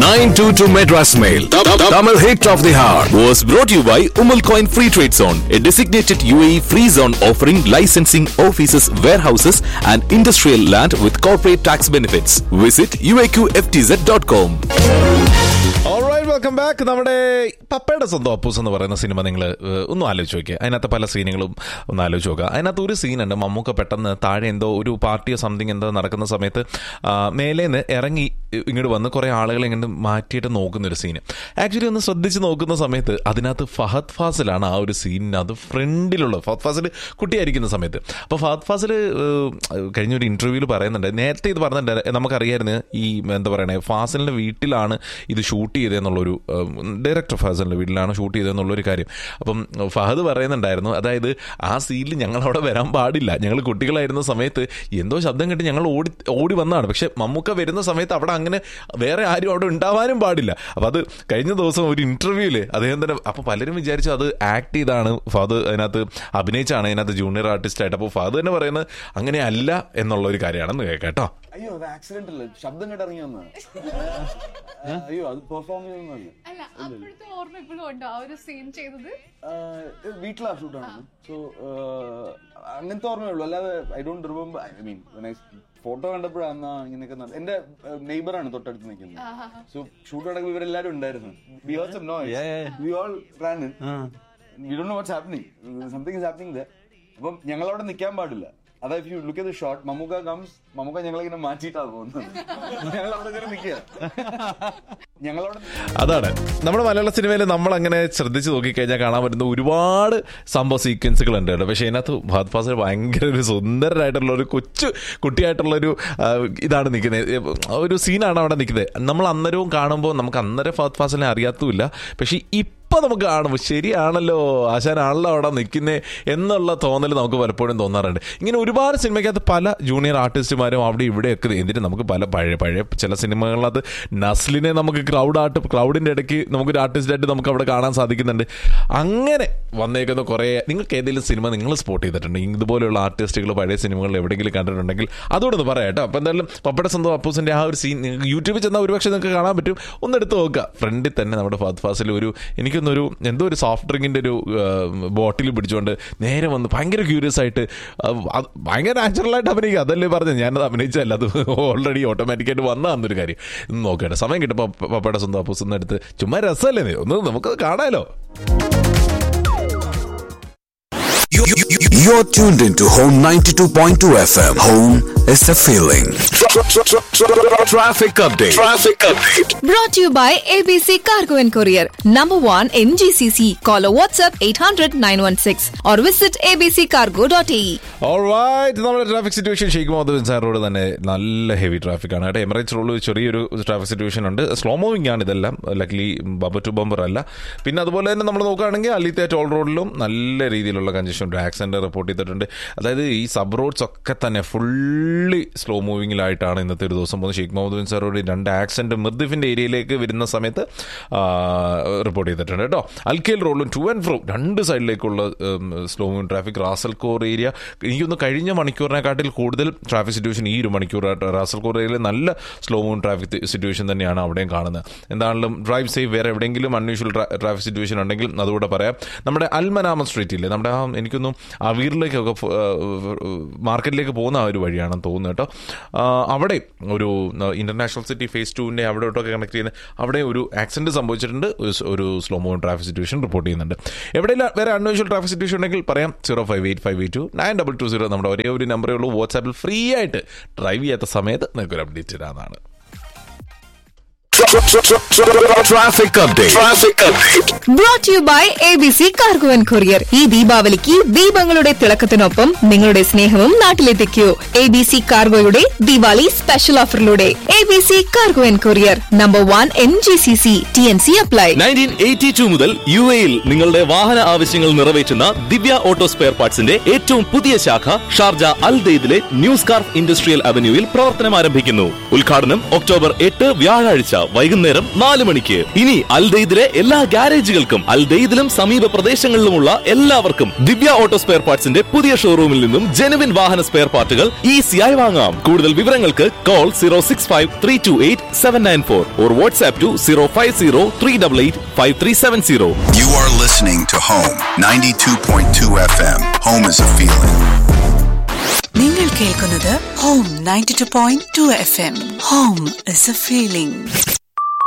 922 Madras Mail. Tamil hit of the hour. was brought to you by Umal Coin Free Trade Zone, a designated UAE free zone offering licensing offices, warehouses, and industrial land with corporate tax benefits. Visit uaqftz.com. Alright welcome back നമ്മുടെ പപ്പയുടെ സ്വന്തം അപ്പൂസ് എന്ന് പറയുന്ന cinema നിങ്ങൾ ഒന്ന് ആലോചിച്ച് നോക്കിയ അതിനകത്ത് പല സീനുകളും ഒന്ന് ആലോചിച്ച് നോക്കുക അതിനകത്ത് ഒരു സീനുണ്ട് മമ്മൂക്ക പെട്ടെന്ന് താഴെ എന്തോ ഒരു പാർട്ടിയോ സംതിങ് എന്തോ നടക്കുന്ന സമയത്ത് ആ, മേലേന്ന് ഇറങ്ങി ഇങ്ങോട്ട് വന്ന് കുറേ ആളുകളെ ഇങ്ങോട്ട് മാറ്റിയിട്ട് നോക്കുന്ന ഒരു സീന് ആക്ച്വലി ഒന്ന് ശ്രദ്ധിച്ച് നോക്കുന്ന സമയത്ത് അതിനകത്ത് ഫഹദ് ഫാസിലാണ് ആ ഒരു സീനിനകത്ത് ഫ്രണ്ടിലുള്ള ഫഹദ് ഫാസിൽ കുട്ടിയായിരിക്കുന്ന സമയത്ത് അപ്പോൾ ഫഹദ് ഫാസിൽ കഴിഞ്ഞ ഒരു ഇന്റർവ്യൂവിൽ പറയുന്നുണ്ട് നേരത്തെ ഇത് പറഞ്ഞിട്ടുണ്ട് നമുക്കറിയായിരുന്നു ഈ എന്താ പറയണേ ഫാസിലിന്റെ വീട്ടിലാണ് ഇത് ഷൂട്ട് ചെയ്തതെന്നുള്ളൊരു ഡയറക്ടർ ഫാസിലിന്റെ വീട്ടിലാണ് ഷൂട്ട് ചെയ്തതെന്നുള്ളൊരു കാര്യം അപ്പം ഫഹദ് പറയുന്നുണ്ടായിരുന്നു അതായത് ആ സീനിൽ ഞങ്ങൾ അവിടെ വരാൻ പാടില്ല ഞങ്ങൾ കുട്ടികളായിരുന്ന സമയത്ത് എന്തോ ശബ്ദം കേട്ട് ഞങ്ങൾ ഓടി ഓടി വന്നതാണ് പക്ഷെ മമ്മൂക്ക വരുന്ന സമയത്ത് അവിടെ അങ്ങനെ വേറെ ആരും അവിടെ ഉണ്ടാവാനും പാടില്ല അപ്പം അത് കഴിഞ്ഞ ദിവസം ഒരു ഇന്റർവ്യൂവിൽ അദ്ദേഹം തന്നെ അപ്പോൾ പലരും വിചാരിച്ചു അത് ആക്ട് ചെയ്താണ് ഫാദ് അതിനകത്ത് അഭിനയിച്ചാണ് അതിനകത്ത് ജൂനിയർ ആർട്ടിസ്റ്റ് ആയിട്ട് അപ്പോൾ ഫാദ് തന്നെ പറയുന്നത് അങ്ങനെ അല്ല എന്നുള്ള ഒരു കാര്യമാണെന്ന് കേൾക്കാം കേട്ടോ അയ്യോ അത് ആക്സിഡന്റ് അല്ലേ ശബ്ദം കേട്ട് ഇറങ്ങി വന്നതാ അയ്യോ അത് പെർഫോം ചെയ്തൊന്നുമല്ല അല്ല അപ്പോഴത്തെ ഓർമ്മ ഇപ്പോഴും ഉണ്ടോ ആ ഒരു സീൻ ചെയ്തത് ആഹ് വീട്ടിലാ ഷൂട്ടാണ് സോ അങ്ങനത്തെ ഓർമ്മയുള്ളൂ അല്ലാതെ I don't remember I mean photo കണ്ടപ്പോഴാണ് ഇങ്ങനെയൊക്കെ നട- എന്റെ നെയ്ബറാണ് തൊട്ടടുത്ത് നിൽക്കുന്നത് സോ ഷൂട്ട് നടക്കുമ്പോൾ ഇവരെല്ലാരും ഉണ്ടായിരുന്നു we heard some noise we all ran we don't know what's happening something is happening there അപ്പം ഞങ്ങൾ അവിടെ നിൽക്കാൻ പാടില്ല അതായത് if you look at the shot Mammukka comes Mammukka ഞങ്ങളിങ്ങനെ മാറ്റിയിട്ടാണ് പോകുന്നത് ഞങ്ങൾ അവിടെ ഇങ്ങനെ നിൽക്കുക ഞങ്ങളവിടെ അതാണ് നമ്മുടെ മലയാള സിനിമയിൽ നമ്മൾ അങ്ങനെ ശ്രദ്ധിച്ച് നോക്കിക്കഴിഞ്ഞാൽ കാണാൻ പറ്റുന്ന ഒരുപാട് സംഭവ സീക്വൻസുകൾ ഉണ്ട് കേട്ടോ പക്ഷേ ഇതിനകത്ത് ഫഹദ് ഫാസിൽ ഭയങ്കര ഒരു സുന്ദരനായിട്ടുള്ള ഒരു കൊച്ചു കുട്ടിയായിട്ടുള്ള ഒരു ആ, ഇതാണ് നിൽക്കുന്നത് ഒരു സീനാണ് അവിടെ നിൽക്കുന്നത് നമ്മൾ അന്നേരവും കാണുമ്പോൾ നമുക്ക് അന്നേരം ഫഹദ് ഫാസിലിനെ അറിയാത്തുമില്ല പക്ഷേ ഇപ്പൊ നമുക്ക് കാണുമ്പോൾ ശരിയാണല്ലോ ആശാനാണല്ലോ അവിടെ നിൽക്കുന്നേ എന്നുള്ള തോന്നൽ നമുക്ക് പലപ്പോഴും തോന്നാറുണ്ട് ഇങ്ങനെ ഒരുപാട് സിനിമയ്ക്കകത്ത് പല ജൂനിയർ ആർട്ടിസ്റ്റുമാരും അവിടെ ഇവിടെയൊക്കെ എന്നിട്ട് നമുക്ക് പല പഴയ പഴയ ചില സിനിമകളിനകത്ത് നസ്ലിനെ നമുക്ക് ക്രൗഡ് ആർട്ട് ക്രൗഡിന്റെ ഇടയ്ക്ക് നമുക്കൊരു ആർട്ടിസ്റ്റായിട്ട് നമുക്ക് അവിടെ കാണാൻ സാധിക്കുന്നുണ്ട് അങ്ങനെ വന്നേക്കുന്ന കുറേ നിങ്ങൾക്ക് ഏതെങ്കിലും സിനിമ നിങ്ങൾ സ്പോട്ട് ചെയ്തിട്ടുണ്ട് ഇതുപോലെയുള്ള ആർട്ടിസ്റ്റുകൾ പഴയ സിനിമകളിൽ എവിടെയെങ്കിലും കണ്ടിട്ടുണ്ടെങ്കിൽ അതോടെ ഒന്ന് പറയാം കേട്ടോ അപ്പോൾ എന്തായാലും പപ്പയുടെ സ്വന്തം അപ്പൂസിന്റെ ആ ഒരു സീൻ നിങ്ങൾക്ക് യൂട്യൂബിൽ ചെന്നാൽ ഒരുപക്ഷെ നിങ്ങൾക്ക് കാണാൻ പറ്റും ഒന്ന് എടുത്ത് നോക്കുക ഫ്രണ്ടിൽ തന്നെ നമ്മുടെ ഫാദ് ഫാസിൽ ഒരു എനിക്കൊന്നൊരു എന്തോ ഒരു സോഫ്റ്റ് ഡ്രിങ്കിന്റെ ഒരു ബോട്ടിൽ പിടിച്ചുകൊണ്ട് നേരെ വന്ന് ഭയങ്കര ക്യൂരിയസ് ആയിട്ട് ആ, അത് ഭയങ്കര നാച്ചുറലായിട്ട് അഭിനയിക്കുക അതല്ലേ പറഞ്ഞത് ഞാനത് അഭിനയിച്ചല്ല അത് ഓൾറെഡി ഓട്ടോമാറ്റിക്കായിട്ട് വന്നതാന്നൊരു കാര്യം ഇന്ന് നോക്കട്ടെ സമയം കിട്ടുമ്പോൾ പപ്പയുടെ സ്വന്തം അപ്പൂസ് ഒന്ന് എടുത്ത് ചുമ്മാ രസമല്ലേ നീ? ഒന്ന് നമുക്കത് കാണാമല്ലോ You're tuned into Home 92.2 FM. Home is the feeling. Traffic update. Traffic update. Brought to you by ABC Cargo and Courier, number one in GCC. Call or WhatsApp 800 916 or visit abccargo.ae. Alright നമ്മുടെ traffic situation Sheikh Mohammed bin Zayed road തന്നെ നല്ല heavy traffic ആണ് കേട്ടോ Emirates road ചെറിയൊരു traffic situation ഉണ്ട് slow moving ആണ് ഇതെല്ലാം luckily bumper to bumper അല്ല പിന്നെ അതുപോലെ തന്നെ നമ്മൾ നോക്കുകയാണെങ്കിൽ അല്ലിത്തെ ടോൾ റോഡിലും നല്ല രീതിയിലുള്ള കഞ്ചഷൻ ഉണ്ട് ആക്സിഡന്റ് റിപ്പോർട്ട് ചെയ്തിട്ടുണ്ട് അതായത് ഈ സബ് റോഡ്സ് ഒക്കെ തന്നെ ഫുള്ളി സ്ലോ മൂവിങ്ങിലായിട്ടാണ് ഇന്നത്തെ ഒരു ദിവസം പോകുന്നത് Sheikh Mohammed bin Zayed road രണ്ട് ആക്സിഡന്റ് മിർദിഫിന്റെ ഏരിയയിലേക്ക് വരുന്ന സമയത്ത് റിപ്പോർട്ട് ചെയ്തിട്ടുണ്ട് കേട്ടോ അൽക്കേൽ റോഡിലും ടു ആൻഡ് ഫ്രോ രണ്ട് സൈഡിലേക്കുള്ള slow moving traffic Ras Al Khor area എനിക്കൊന്ന് കഴിഞ്ഞ മണിക്കൂറിനെക്കാട്ടിൽ കൂടുതൽ ട്രാഫിക് സിറ്റുവേഷൻ ഈ ഒരു മണിക്കൂറായിട്ട് റാസൽകോർ ഏരിയയിൽ നല്ല സ്ലോ മൂവിംഗ് ട്രാഫിക് സിറ്റുവേഷൻ തന്നെയാണ് അവിടെയും കാണുന്നത് എന്താണെങ്കിലും ഡ്രൈവ് സേഫ് വേറെ എവിടെയെങ്കിലും അൺയൂഷ്വൽ ട്രാഫിക് സിറ്റുവേഷൻ ഉണ്ടെങ്കിൽ അതുകൂടെ പറയാം നമ്മുടെ അൽമനാമ സ്ട്രീറ്റില്ലേ നമ്മുടെ ആ എനിക്കൊന്നും അവീറിലേക്കൊക്കെ ഫ- ആ, മാർക്കറ്റിലേക്ക് പോകുന്ന ആ ഒരു വഴിയാണെന്ന് തോന്നുന്നു കേട്ടോ ആ, അവിടെ ഒരു ഇന്റർനാഷണൽ സിറ്റി ഫേസ് ടുവിൻ്റെ അവിടെ തൊട്ടൊക്കെ കണക്ട് ചെയ്യുന്ന അവിടെ ഒരു ആക്സിഡന്റ് സംഭവിച്ചിട്ടുണ്ട് ഒരു സ്- ഒരു slow moving traffic situation report ചെയ്യുന്നുണ്ട് എവിടെയെങ്കിലും വേറെ അൺയൂഷ്വൽ ട്രാഫിക് സിറ്റുവേഷൻ ഉണ്ടെങ്കിൽ പറയാം zero five eight five eight two nine double two zero നമ്മുടെ ഒരേ ഒരു നമ്പറേ ഉള്ളൂ വാട്സാപ്പിൽ ഫ്രീ ആയിട്ട് ഡ്രൈവ് ചെയ്യാത്ത സമയത്ത് നിങ്ങൾക്ക് ഒരു അപ്ഡേറ്റ് തരാമെന്നാണ് Traffic update. Traffic update. Brought to you by ABC Cargo and Courier. ഈ ദീപാവലിക്ക് ദീപങ്ങളുടെ തിളക്കത്തിനൊപ്പം നിങ്ങളുടെ സ്നേഹവും നാട്ടിലെത്തിക്കൂ എ ബി സി കാർഗോയുടെ ദിവാലി സ്പെഷ്യൽ ഓഫറിലൂടെ A B C cargo and courier number one N G C C T N C apply nineteen eighty two മുതൽ U എയിൽ നിങ്ങളുടെ വാഹന ആവശ്യങ്ങൾ നിറവേറ്റുന്ന ദിവ്യ ഓട്ടോ സ്പെയർ പാർട്സിന്റെ ഏറ്റവും പുതിയ ശാഖ ഷാർജ അൽ ദെയ്ദിലെ ന്യൂ സ്കാർഫ് ഇൻഡസ്ട്രിയൽ അവന്യൂവിൽ പ്രവർത്തനം ആരംഭിക്കുന്നു ഉദ്ഘാടനം ഒക്ടോബർ എട്ട് വ്യാഴാഴ്ച വൈകിട്ട് വൈകുന്നേരം നാല് മണിക്ക് ഇനി അൽദെയ്ദിലെ എല്ലാ ഗ്യാരേജുകൾക്കും അൽദെയ്ദിലും സമീപ പ്രദേശങ്ങളിലുമുള്ള എല്ലാവർക്കും ദിവ്യ ഓട്ടോ സ്പെയർ പാർട്സിന്റെ പുതിയ ഷോറൂമിൽ നിന്നും ജെനുവിൻ വാഹന സ്പെയർ പാർട്ടുകൾ ഈസിയായി വാങ്ങാം കൂടുതൽ വിവരങ്ങൾക്ക് call zero six five three two eight seven nine four or WhatsApp two zero five zero three double eight five three seven zero You are listening to Home 92.2 FM. Home is a feeling. നിങ്ങൾ കേൾക്കുന്നത് home ninety two point two F M home is a feeling